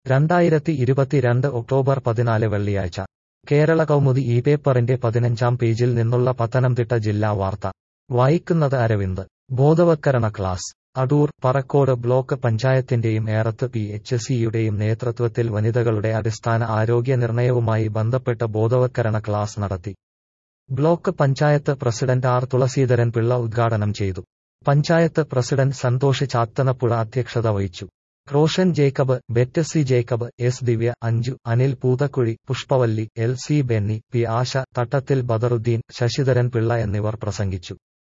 രണ്ടായിരത്തി ഇരുപത്തിരണ്ട് ഒക്ടോബർ പതിനാല് വെള്ളിയാഴ്ച കേരള കൗമുദി ഈ പേപ്പറിന്റെ പതിനഞ്ചാം പേജിൽ നിന്നുള്ള പത്തനംതിട്ട ജില്ലാ വാർത്ത വായിക്കുന്നത് അരവിന്ദ് ബോധവത്കരണ ക്ലാസ് അടൂർ പറക്കോട് ബ്ലോക്ക് പഞ്ചായത്തിന്റെയും ഏറത്ത് പി എച്ച് സിയുടെയും നേതൃത്വത്തിൽ വനിതകളുടെ അടിസ്ഥാന ആരോഗ്യ നിർണയവുമായി ബന്ധപ്പെട്ട് ബോധവത്കരണ ക്ലാസ് നടത്തി block panchayat president R Thulasidharan Pillai ഉദ്ഘാടനം ചെയ്തു പഞ്ചായത്ത് പ്രസിഡന്റ് സന്തോഷ് ചാത്തനപ്പുഴ അധ്യക്ഷത വഹിച്ചു Roshan Jacob Bett C Jacob S Divya Anju Anil Poothakuzhi Pushpavalli L C Benny P Asha Thattathil Badaruddin Sasidharan Pillai എന്നിവർ പ്രസംഗിച്ചു